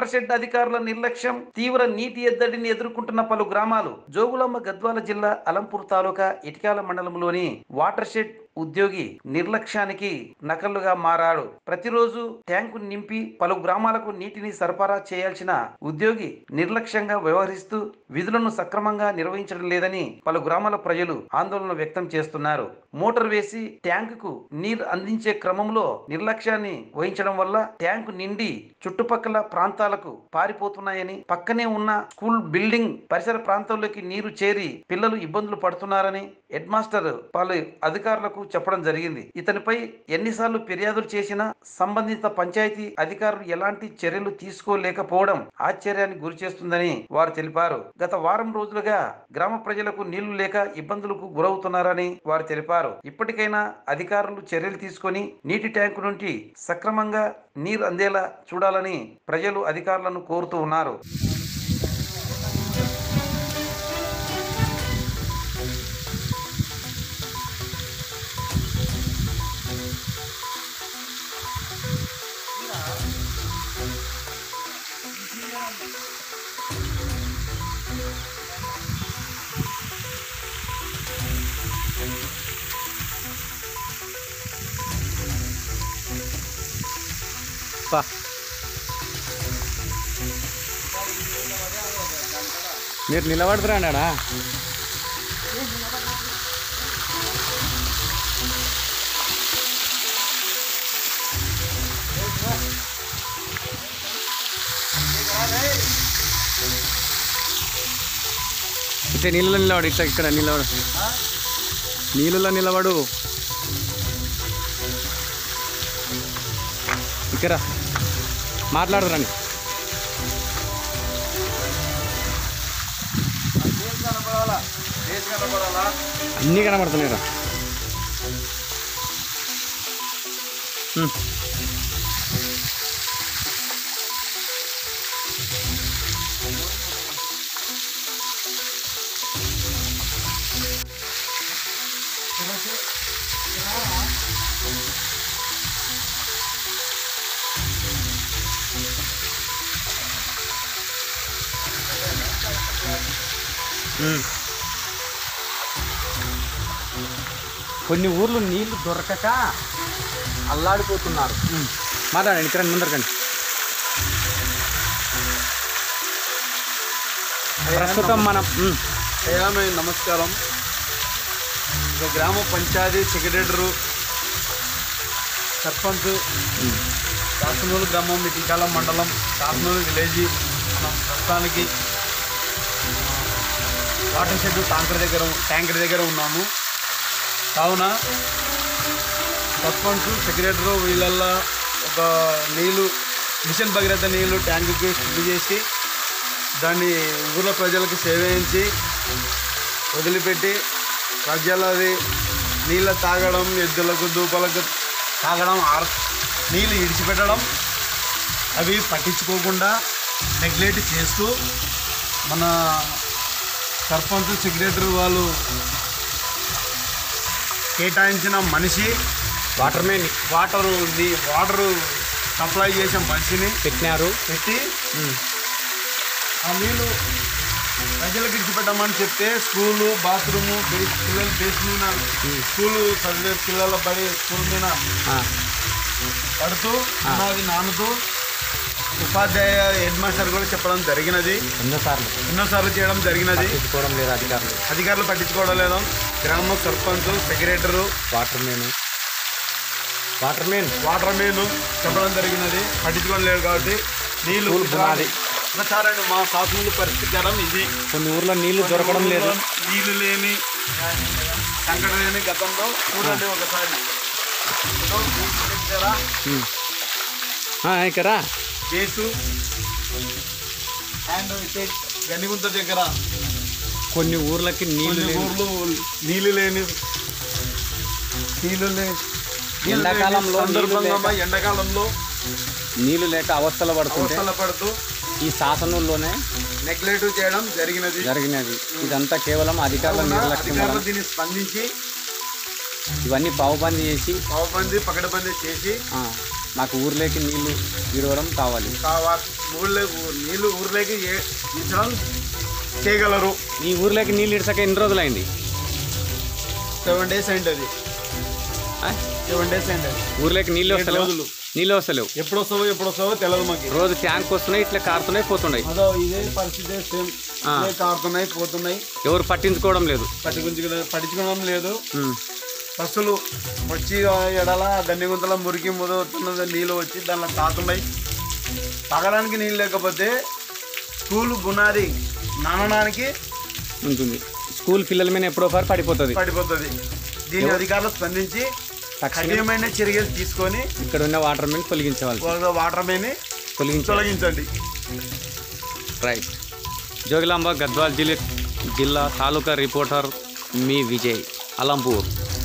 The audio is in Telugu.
వాటర్ షెడ్ అధికారుల నిర్లక్ష్యం తీవ్ర నీటి ఎద్దడిని ఎదుర్కొంటున్న పలు గ్రామాలు జోగులాంబ గద్వాల జిల్లా అలంపూర్ తాలూకా ఇటికాల మండలంలోని వాటర్ షెడ్ ఉద్యోగి నిర్లక్ష్యానికి నకలుగా మారాడు ప్రతిరోజు ట్యాంకు నింపి పలు గ్రామాలకు నీటిని సరఫరా చేయాల్సిన ఉద్యోగి నిర్లక్ష్యంగా వ్యవహరిస్తూ విధులను సక్రమంగా నిర్వహించడం లేదని పలు గ్రామాల ప్రజలు ఆందోళన వ్యక్తం చేస్తున్నారు మోటార్ వేసి ట్యాంకుకు నీరు అందించే క్రమంలో నిర్లక్ష్యాన్ని వహించడం వల్ల ట్యాంకు నిండి చుట్టుపక్కల ప్రాంతాలకు పారిపోతున్నాయని పక్కనే ఉన్న స్కూల్ బిల్డింగ్ పరిసర ప్రాంతాల్లోకి నీరు చేరి పిల్లలు ఇబ్బందులు పడుతున్నారని హెడ్ మాస్టర్ పలు అధికారులకు చెప్పడం జరిగింది ఇతనిపై ఎన్నిసార్లు ఫిర్యాదులు చేసినా సంబంధిత పంచాయతీ అధికారులు ఎలాంటి చర్యలు తీసుకోలేకపోవడం ఆశ్చర్యానికి గురి చేస్తుందని వారు తెలిపారు గత వారం రోజులుగా గ్రామ ప్రజలకు నీళ్లు లేక ఇబ్బందులకు గురవుతున్నారని వారు తెలిపారు ఇప్పటికైనా అధికారులు చర్యలు తీసుకొని నీటి ట్యాంకు నుండి సక్రమంగా నీరు అందేలా చూడాలని ప్రజలు అధికారులను కోరుతూ ఉన్నారు పా మీరు నిలబడుతురాడా ఇట్లా నీళ్ళలో నిలబడు ఇట్లా ఇక్కడ నిలబడు నీళ్ళలో నిలబడు ఇక్కడ మాట్లాడరండి అన్నీ కనబడుతున్నాయి రా ఉమ్. ఉమ్. కొన్ని ఊర్లు నీళ్లు దొరకక అల్లాడిపోతున్నారు ఉమ్. మాట్లాడండి ఇక్కడ ముందరకండి ప్రస్తుతం మనం ఉమ్. అయ్యామే నమస్కారం ఒక గ్రామ పంచాయతీ సెక్రటరు సర్పంచ్ కాసనూరు గ్రామం ఇటికాల మండలం కాసనూరు విలేజ్ మనం ప్రస్తుతానికి ఆ, వాటర్ షెడ్ ట్యాంకర్ దగ్గర ట్యాంకర్ దగ్గర ఉన్నాము కావున సర్పంచ్ సెక్రటరు వీళ్ళల్లో ఒక నీళ్ళు మిషన్ భగీరథ నీళ్ళు ట్యాంకుకి శుద్ధి చేసి దాన్ని ఊర్లో ప్రజలకు సేవించి వదిలిపెట్టి ప్రజలది నీళ్ళ తాగడం ఎద్దులకు దూపలకు తాగడం ఆర్ నీళ్ళు ఇడిచిపెట్టడం అవి పట్టించుకోకుండా నెగ్లెక్ట్ చేస్తూ మన సర్పంచ్ సెక్రటరీ వాళ్ళు కేటాయించిన మనిషి వాటర్ మెయిన్ వాటరు నీ వాటరు సప్లై చేసే మనిషిని పెట్టినారు పెట్టి ఉమ్. ఆ నీళ్ళు ప్రజలకు ఇచ్చిపెట్టమని చెప్తే స్కూలు బాత్రూము బేస్ పిల్లలు బేస్ మీద స్కూలు చదివే పిల్లల పడి స్కూల్ మీద ఆ. పడుతూ ఉన్నది నానుతూ ఉపాధ్యాయ హెడ్ మాస్టర్ కూడా చెప్పడం జరిగినది ఎన్నోసార్లు ఎన్నోసార్లు చేయడం జరిగినది పట్టించుకోవడం లేదు అధికారులు అధికారులు పట్టించుకోవడం లేదు గ్రామ sarpanch secretary water main water main water main చెప్పడం జరిగినది పట్టించుకోవడం లేదు కాబట్టి నీళ్ళు స్కూల్ పునాది. ఒకసారి మా శాసనలు పరిష్కారం ఇది కొన్ని ఊర్లో నీళ్లు దొరకడం లేదు నీళ్ళు లేని సంకట లేని గతంలో చూడండి ఒకసారి ఇదో బీచ్ దగ్గర ఉమ్. ఆ, ఇక్కడ కేసు అండ్ గనిగుంత దగ్గర కొన్ని ఊర్లకి నీళ్లు కొన్ని లేవు. ఊర్లు నీళ్ళు లేని నీళ్ళు లేని ఎండాకాలంలో సందర్భంగా నీళ్ళు లేక- ఎండాకాలంలో నీళ్లు లేక అవస్థలు పడుతుంటే అవస్థల పడుతూ ఈ శాసనంలోనే నెగ్లెక్ట్ చేయడం జరిగినది జరిగినది ఇదంతా కేవలం అధికారుల కావున నిర్లక్ష్యం అధికారులు వలన. దీన్ని స్పందించి ఇవన్నీ పావుబందీ చేసి పావుబంది పకడబంది చేసి ఆ, నాకు ఊర్లోకి నీళ్లు విడవడం కావాలి కావా ఊళ్ళో నీళ్ళు ఊర్లోకి ఏ ఇచ్చడం చేయగలరు ఈ ఊర్లోకి నీళ్ళు ఇడసక ఎన్ని రోజులైంది సెవెన్ డేస్ అయింది అది ఆ? సెవెన్ డేస్ అయింది అది ఊర్లోకి నీళ్ళు ఏడు వస్తలేవు రోజులు. నీళ్ళు వస్తలేవు ఎప్పుడు వస్తావో ఎప్పుడు వస్తావో తెలియదు మాకు రోజు ట్యాంక్ వస్తున్నాయి ఇట్లా కారుతున్నాయి పోతున్నాయి అదో ఇదే పరిస్థితి సేమ్ ఆ. ఇదే కారుతున్నాయి పోతున్నాయి ఎవరు పట్టించుకోవడం లేదు పట్టించుకునే పట్టించుకోవడం లేదు ఉమ్. బస్సులు వచ్చి ఆ ఎడల గన్నిగుంతల మురికి ముదురుతున్న నీళ్ళు వచ్చి దానిలో తాగుతున్నాయి తాగడానికి నీళ్ళు లేకపోతే స్కూల్ బునాది నానడానికి ఉంటుంది స్కూల్ పిల్లల మీద ఎప్పుడో ఒకసారి పడిపోతుంది పడిపోతుంది దీని అధికారులు స్పందించి తక్షణం కఠినమైన చర్యలు తీసుకొని ఇక్కడ ఉన్న వాటర్ మీద తొలగించవాలి వాళ్ళ వాటర్ మీద తొలగించాలి తొలగించండి రైట్ జోగిలాంబ గద్వాల్ జిల్లా జిల్లా తాలూకా రిపోర్టర్ మీ విజయ్ అలంపూర్